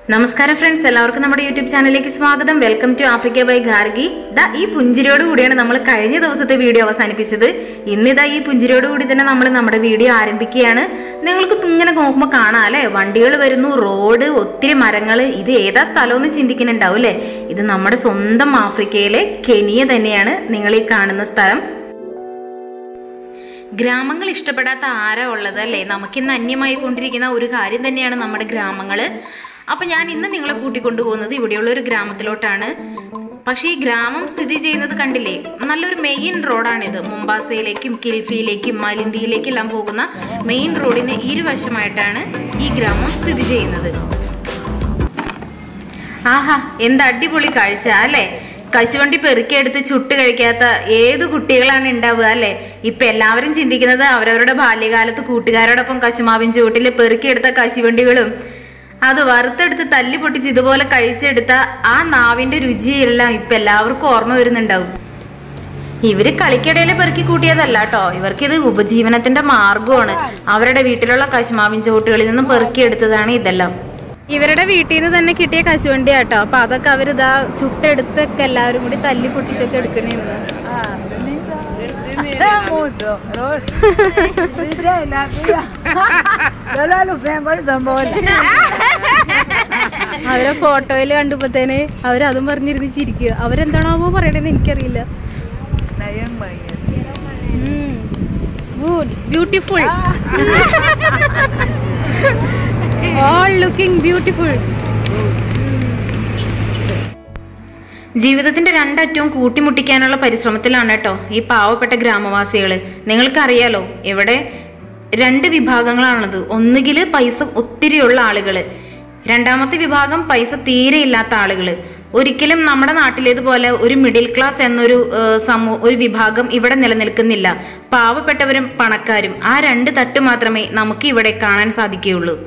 നമസ്കാരം ഫ്രണ്ട്സ് എല്ലാവർക്കും നമ്മുടെ യൂട്യൂബ് ചാനലിലേക്ക് സ്വാഗതം welcome to Africa by Gargi ദാ ഈ പുഞ്ചിരിയോട് കൂടിയാണ് നമ്മൾ കഴിഞ്ഞ ദിവസത്തെ വീഡിയോ അവസാനിപ്പിച്ചത് ഇന്നിതാ ഈ പുഞ്ചിരിയോട് കൂടി തന്നെ നമ്മൾ നമ്മുടെ വീഡിയോ ആരംഭിക്കുകയാണ് നിങ്ങൾക്ക് ഇങ്ങനെ നോക്കുമ്പോൾ കാണാം അല്ലേ വണ്ടികൾ വരുന്നു റോഡ് ഒത്തിരി മരങ്ങൾ ഇത് ഏതാ സ്ഥലമെന്ന് ചിന്തിക്കുന്നുണ്ടാവും അല്ലേ ഇത് നമ്മുടെ സ്വന്തം ആഫ്രിക്കയിലെ കെനിയ തന്നെയാണ് നിങ്ങൾ ഈ കാണുന്ന സ്ഥലം ഗ്രാമങ്ങൾ ഇഷ്ടപ്പെടാത്ത ആരാ ഉള്ളത് അല്ലേ നമുക്കിന്ന് അന്യമായി കൊണ്ടിരിക്കുന്ന ഒരു കാര്യം തന്നെയാണ് നമ്മുടെ ഗ്രാമങ്ങൾ അപ്പം ഞാൻ ഇന്ന് നിങ്ങളെ കൂട്ടിക്കൊണ്ടു പോകുന്നത് ഇവിടെയുള്ള ഒരു ഗ്രാമത്തിലോട്ടാണ് പക്ഷേ ഈ ഗ്രാമം സ്ഥിതി ചെയ്യുന്നത് കണ്ടില്ലേ നല്ലൊരു മെയിൻ റോഡാണിത് മുംബാസയിലേക്കും കിലിഫിയിലേക്കും മലിന്തിയിലേക്കും എല്ലാം പോകുന്ന മെയിൻ റോഡിന് ഇരുവശമായിട്ടാണ് ഈ ഗ്രാമം സ്ഥിതി ചെയ്യുന്നത് ആഹാ എന്ത് അടിപൊളി കാഴ്ച അല്ലേ കശുവണ്ടി പെറുക്കിയെടുത്ത് ചുട്ട് കഴിക്കാത്ത ഏത് കുട്ടികളാണ് ഉണ്ടാവുക അല്ലേ ഇപ്പൊ എല്ലാവരും ചിന്തിക്കുന്നത് അവരവരുടെ ബാല്യകാലത്ത് കൂട്ടുകാരോടൊപ്പം കശുമാവിൻ ചുവട്ടിൽ പെറുക്കിയെടുത്ത കശുവണ്ടികളും അത് വറുത്തെടുത്ത് തല്ലി പൊട്ടിച്ച് ഇതുപോലെ കഴിച്ചെടുത്ത ആ നാവിന്റെ രുചിയെല്ലാം ഇപ്പൊ എല്ലാവർക്കും ഓർമ്മ വരുന്നുണ്ടാവും ഇവര് കളിക്കിടയിൽ പെറുക്കി കൂട്ടിയതല്ല കേട്ടോ ഇവർക്കിത് ഉപജീവനത്തിന്റെ മാർഗമാണ് അവരുടെ വീട്ടിലുള്ള കശുമാവിൻ ചുവട്ടുകളിൽ നിന്നും പെറുക്കിയെടുത്തതാണ് ഇതെല്ലാം ഇവരുടെ വീട്ടിൽ നിന്ന് തന്നെ കിട്ടിയ കശുവണ്ടി ആട്ടോ അപ്പൊ അതൊക്കെ അവരിതാ ചുട്ടെടുത്തൊക്കെ എല്ലാവരും കൂടി തല്ലി പൊട്ടിച്ചൊക്കെ എടുക്കണേന്ന് Mucho. la tía. Yo la lupe por tambor. അവരെ ഫോട്ടോയിൽ കണ്ടപ്പോത്തേന് അവരതും പറഞ്ഞിരുന്ന് ചിരിക്കുക അവരെന്താണാവോ പറയണേന്ന് എനിക്കറിയില്ല good beautiful all looking beautiful ജീവിതത്തിന്റെ രണ്ടറ്റവും കൂട്ടിമുട്ടിക്കാനുള്ള പരിശ്രമത്തിലാണ് കേട്ടോ ഈ പാവപ്പെട്ട ഗ്രാമവാസികൾ നിങ്ങൾക്കറിയാലോ ഇവിടെ രണ്ട് വിഭാഗങ്ങളാണത് ഒന്നുകിൽ പൈസ ഒത്തിരിയുള്ള ആളുകൾ രണ്ടാമത്തെ വിഭാഗം പൈസ തീരെ ഇല്ലാത്ത ആളുകൾ ഒരിക്കലും നമ്മുടെ നാട്ടിലേതുപോലെ ഒരു മിഡിൽ ക്ലാസ് എന്നൊരു ഏഹ്, സമൂ ഒരു വിഭാഗം ഇവിടെ നിലനിൽക്കുന്നില്ല പാവപ്പെട്ടവരും പണക്കാരും ആ രണ്ട് തട്ട് മാത്രമേ നമുക്ക് ഇവിടെ കാണാൻ സാധിക്കുകയുള്ളൂ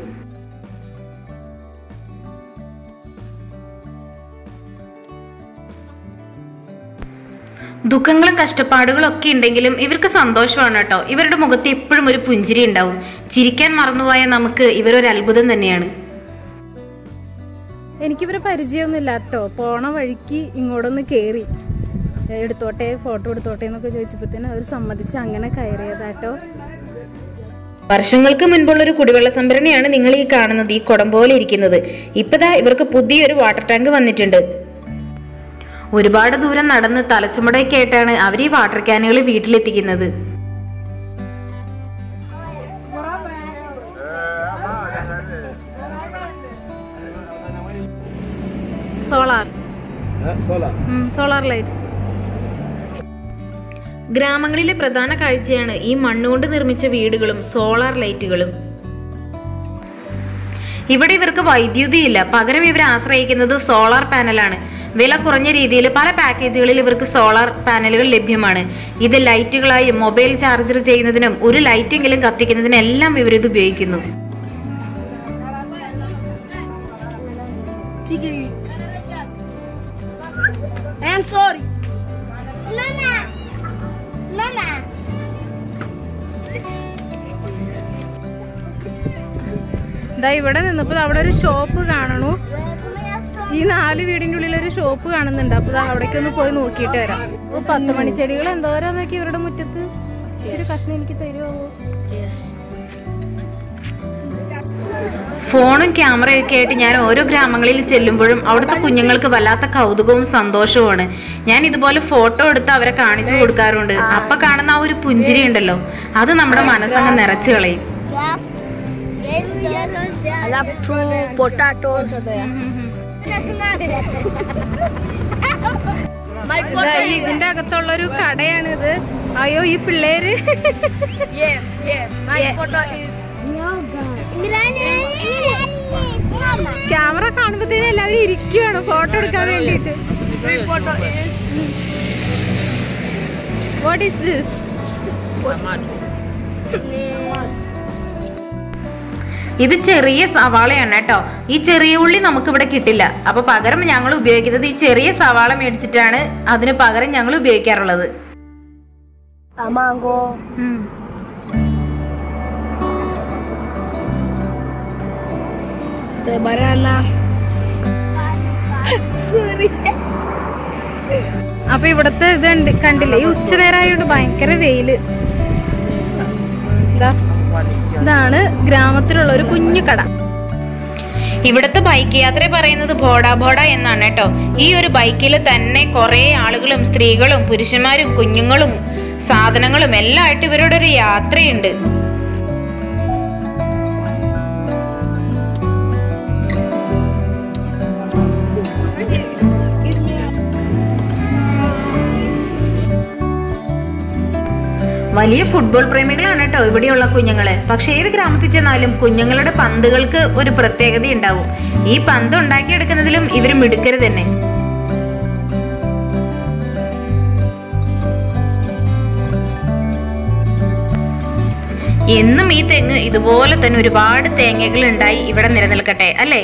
ദുഃഖങ്ങളും കഷ്ടപ്പാടുകളും ഒക്കെ ഉണ്ടെങ്കിലും ഇവർക്ക് സന്തോഷമാണ് കേട്ടോ ഇവരുടെ മുഖത്ത് എപ്പോഴും ഒരു പുഞ്ചിരി ഉണ്ടാവും ചിരിക്കാൻ മറന്നുപോയ നമുക്ക് ഇവരൊരു അത്ഭുതം തന്നെയാണ് എനിക്കിവരെ പരിചയമൊന്നുമില്ല കേട്ടോ പോണ വഴിക്ക് ഇങ്ങോട്ടൊന്ന് കയറി എടുത്തോട്ടെ ഫോട്ടോ എടുത്തോട്ടെ എന്നൊക്കെ ചോദിച്ചപ്പോഴത്തേന് അവർ സമ്മതിച്ച് അങ്ങനെ കയറിയതാട്ടോ വർഷങ്ങൾക്ക് മുൻപുള്ള ഒരു കുടിവെള്ള സംഭരണിയാണ് നിങ്ങൾ ഈ കാണുന്നത് ഈ കുടം പോലെ ഇരിക്കുന്നത് ഇപ്പതാ ഇവർക്ക് പുതിയൊരു വാട്ടർ ടാങ്ക് വന്നിട്ടുണ്ട് ഒരുപാട് ദൂരം നടന്ന് തലച്ചുമടയൊക്കെ ആയിട്ടാണ് അവർ ഈ വാട്ടർ ക്യാനുകൾ വീട്ടിലെത്തിക്കുന്നത് സോളാർ സോളാർ ലൈറ്റ് ഗ്രാമങ്ങളിലെ പ്രധാന കാഴ്ചയാണ് ഈ മണ്ണുകൊണ്ട് നിർമ്മിച്ച വീടുകളും സോളാർ ലൈറ്റുകളും ഇവിടെ ഇവർക്ക് വൈദ്യുതി ഇല്ല പകരം ഇവർ ആശ്രയിക്കുന്നത് സോളാർ പാനലാണ് വില കുറഞ്ഞ രീതിയിൽ പല പാക്കേജുകളിൽ ഇവർക്ക് സോളാർ പാനലുകൾ ലഭ്യമാണ് ഇത് ലൈറ്റുകളായും മൊബൈൽ ചാർജർ ചെയ്യുന്നതിനും ഒരു ലൈറ്റെങ്കിലും കത്തിക്കുന്നതിനും എല്ലാം ഇവരിത് ഉപയോഗിക്കുന്നു I'm sorry. Mama. Mama. ഇതാ ഇവിടെ നിന്നപ്പോൾ അവിടെ ഒരു ഷോപ്പ് കാണണു ഈ നാല് വീടിന്റെ ഉള്ളിൽ ഒരു ഷോപ്പ് കാണുന്നുണ്ട് അപ്പൊ ദാ അവിടേക്ക് ഒന്ന് പോയി നോക്കിയിട്ട് വരാം ഓ പത്ത് മണി ചെടികൾ എന്തോരാ നോക്കി ഇവരുടെ മുറ്റത്ത് ഇച്ചിരി കഷ്ണം എനിക്ക് തരുമോ ഫോണും ക്യാമറയും ഒക്കെ ആയിട്ട് ഞാൻ ഓരോ ഗ്രാമങ്ങളിൽ ചെല്ലുമ്പോഴും അവിടുത്തെ കുഞ്ഞുങ്ങൾക്ക് വല്ലാത്ത കൗതുകവും സന്തോഷവുമാണ് ഞാൻ ഇതുപോലെ ഫോട്ടോ എടുത്ത് അവരെ കാണിച്ചു കൊടുക്കാറുണ്ട് അപ്പൊ കാണുന്ന ആ ഒരു പുഞ്ചിരി ഉണ്ടല്ലോ അത് നമ്മുടെ മനസ്സങ്ങ് നിറച്ചു കളയും Yeah. Yes, yes, yes. I love two potatoes. My ഇതാ ഈ ഇതിന്റെ അകത്തുള്ള ഒരു കടയാണിത് അയ്യോ ഈ പിള്ളേര് Yes, yes. My photo is. Granny. Mama. Camera കാണുമ്പോഴത്തേനും എല്ലാവരും ഇരിക്കുവാണ് ഫോട്ടോ എടുക്കാൻ വേണ്ടിയിട്ട് My photo is. What is this ഇത് ചെറിയ സവാളയാണ് കേട്ടോ ഈ ചെറിയ ഉള്ളി നമുക്ക് ഇവിടെ കിട്ടില്ല അപ്പൊ പകരം ഞങ്ങൾ ഉപയോഗിക്കുന്നത് ഈ ചെറിയ സവാള മേടിച്ചിട്ടാണ് അതിന് പകരം ഞങ്ങൾ ഉപയോഗിക്കാറുള്ളത് A mango. The banana. അപ്പൊ ഇവിടത്തെ ഇത് കണ്ടി- കണ്ടില്ലേ ഈ ഉച്ച നേരമായോണ്ട് ഭയങ്കര വെയില് ഇതാ ഇതാണ് ഗ്രാമത്തിലുള്ള ഒരു കുഞ്ഞു കട ഇവിടുത്തെ ബൈക്ക് യാത്ര പറയുന്നത് ബോഡ ബോഡ എന്നാണ് കേട്ടോ ഈ ഒരു ബൈക്കിൽ തന്നെ കുറെ ആളുകളും സ്ത്രീകളും പുരുഷന്മാരും കുഞ്ഞുങ്ങളും സാധനങ്ങളും എല്ലാം ആയിട്ട് ഇവരുടെ ഒരു യാത്രയുണ്ട് വലിയ ഫുട്ബോൾ പ്രേമികളാണ് കേട്ടോ ഇവിടെയുള്ള കുഞ്ഞുങ്ങള് പക്ഷെ ഏത് ഗ്രാമത്തിൽ ചെന്നാലും കുഞ്ഞുങ്ങളുടെ പന്തുകൾക്ക് ഒരു പ്രത്യേകത ഉണ്ടാവും ഈ പന്ത് ഉണ്ടാക്കിയെടുക്കുന്നതിലും ഇവർ മിടുക്കര് തന്നെ എന്നും ഈ തെങ്ങ് ഇതുപോലെ തന്നെ ഒരുപാട് തേങ്ങകൾ ഉണ്ടായി ഇവിടെ നിലനിൽക്കട്ടെ അല്ലേ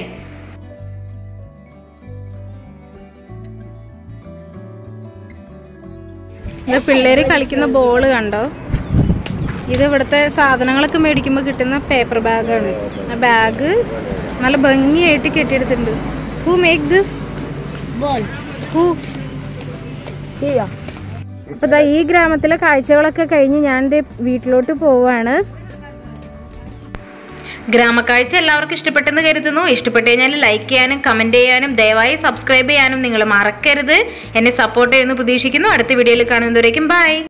ഇത് പിള്ളേര് കളിക്കുന്ന ബോള് കണ്ടോ ഇത് ഇവിടുത്തെ സാധനങ്ങളൊക്കെ മേടിക്കുമ്പോൾ കിട്ടുന്ന പേപ്പർ ബാഗാണ് ആ ബാഗ് നല്ല ഭംഗിയായിട്ട് കെട്ടിയെടുത്തിട്ടുണ്ട് who make this Ball. Who Here. അപ്പൊ ദാ ഈ ഗ്രാമത്തിലെ കാഴ്ചകളൊക്കെ കഴിഞ്ഞ് ഞാൻ ദേ വീട്ടിലോട്ട് പോവാണ് ഗ്രാമക്കാഴ്ച എല്ലാവർക്കും ഇഷ്ടപ്പെട്ടെന്ന് കരുതുന്നു ഇഷ്ടപ്പെട്ടു കഴിഞ്ഞാൽ ലൈക്ക് ചെയ്യാനും കമന്റ് ചെയ്യാനും ദയവായി സബ്സ്ക്രൈബ് ചെയ്യാനും നിങ്ങൾ മറക്കരുത് എന്നെ സപ്പോർട്ട് ചെയ്യുമെന്ന് പ്രതീക്ഷിക്കുന്നു അടുത്ത വീഡിയോയിൽ കാണുന്നതുവരേക്കും ബൈ